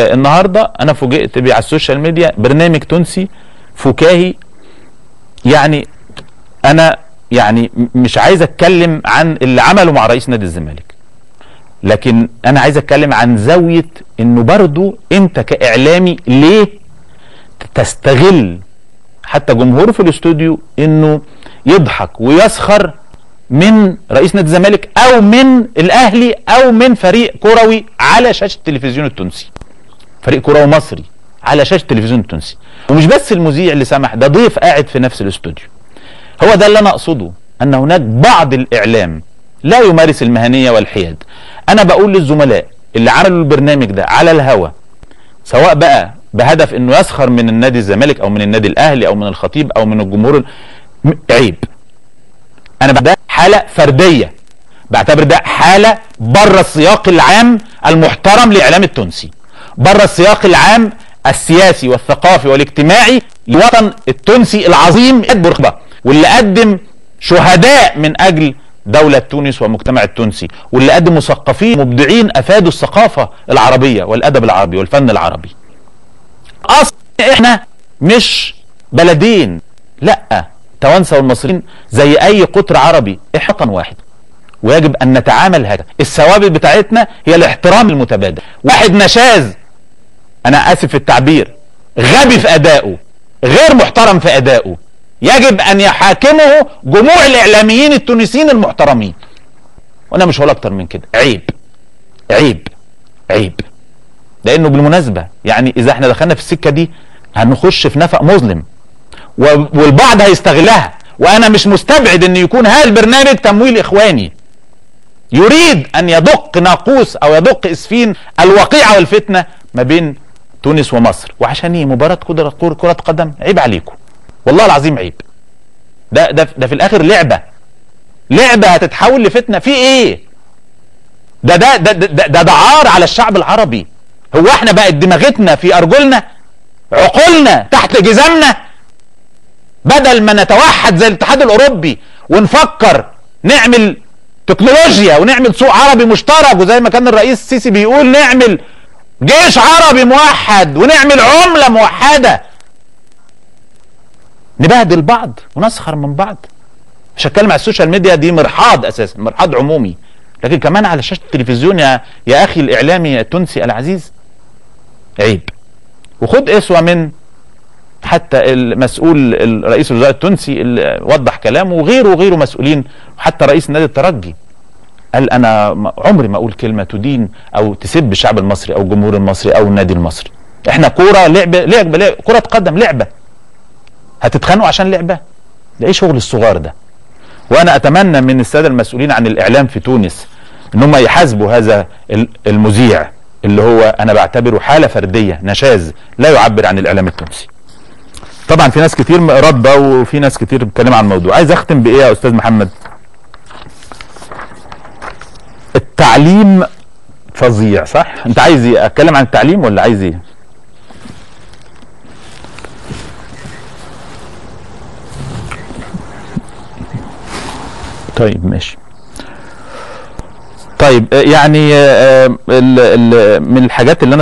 النهارده انا فوجئت بيه على السوشيال ميديا برنامج تونسي فكاهي يعني انا يعني م- مش عايز اتكلم عن اللي عمله مع رئيس نادي الزمالك لكن انا عايز اتكلم عن زاويه انه برضو انت كاعلامي ليه تستغل حتى جمهور في الاستوديو انه يضحك ويسخر من رئيس نادي الزمالك او من الاهلي او من فريق كروي على شاشه التلفزيون التونسي فريق كروي مصري على شاشه التلفزيون التونسي ومش بس المذيع اللي سمح ده ضيف قاعد في نفس الاستوديو هو ده اللي انا اقصده ان هناك بعض الاعلام لا يمارس المهنيه والحياد انا بقول للزملاء اللي عملوا البرنامج ده على الهوا سواء بقى بهدف انه يسخر من النادي الزمالك او من النادي الاهلي او من الخطيب او من الجمهور م- عيب انا ده حاله فرديه بعتبر ده حاله بره السياق العام المحترم للاعلام التونسي بره السياق العام السياسي والثقافي والاجتماعي للوطن التونسي العظيم برخبة واللي قدم شهداء من اجل دولة تونس والمجتمع التونسي واللي قدم مثقفين مبدعين افادوا الثقافة العربية والادب العربي والفن العربي اصلا احنا مش بلدين لا توانسه والمصريين زي اي قطر عربي احنا وطن واحد ويجب ان نتعامل هكذا الثوابت بتاعتنا هي الاحترام المتبادل واحد نشاز انا اسف في التعبير غبي في ادائه غير محترم في ادائه يجب ان يحاكمه جموع الاعلاميين التونسيين المحترمين وانا مش هقول اكتر من كده عيب عيب عيب لانه بالمناسبه يعني اذا احنا دخلنا في السكه دي هنخش في نفق مظلم و- والبعض هيستغلها وانا مش مستبعد ان يكون هذا البرنامج تمويل اخواني يريد ان يدق ناقوس او يدق اسفين الوقيعه والفتنه ما بين تونس ومصر وعشان ايه مباراه كره كره كرة قدم عيب عليكم والله العظيم عيب ده ده ده في الاخر لعبه لعبه هتتحول لفتنه في ايه ده ده ده ده, ده, ده دعار على الشعب العربي هو احنا بقت دماغتنا في ارجلنا عقولنا تحت جزامنا بدل ما نتوحد زي الاتحاد الاوروبي ونفكر نعمل تكنولوجيا ونعمل سوق عربي مشترك وزي ما كان الرئيس السيسي بيقول نعمل جيش عربي موحد ونعمل عملة موحدة نبهدل بعض ونسخر من بعض مش هتكلم على السوشيال ميديا دي مرحاض اساسا مرحاض عمومي لكن كمان على شاشة التلفزيون يا يا اخي الاعلامي التونسي العزيز عيب وخد اسوة من حتى المسؤول رئيس الوزراء التونسي اللي وضح كلامه وغيره وغيره مسؤولين وحتى رئيس نادي الترجي قال انا م- عمري ما اقول كلمه تدين او تسب الشعب المصري او الجمهور المصري او النادي المصري احنا كوره لعبه لعبه لعبة- كره قدم لعبه هتتخانقوا عشان لعبه ده ايه شغل الصغار ده وانا اتمنى من الساده المسؤولين عن الاعلام في تونس ان هم يحاسبوا هذا ال- المذيع اللي هو انا بعتبره حاله فرديه نشاز لا يعبر عن الاعلام التونسي طبعا في ناس كتير رده وفي ناس كتير بتتكلم عن الموضوع عايز اختم بايه يا استاذ محمد التعليم فظيع صح انت عايز ايه اتكلم عن التعليم ولا عايز ايه طيب ماشي طيب آه، يعني آه، ال- ال- من الحاجات اللي انا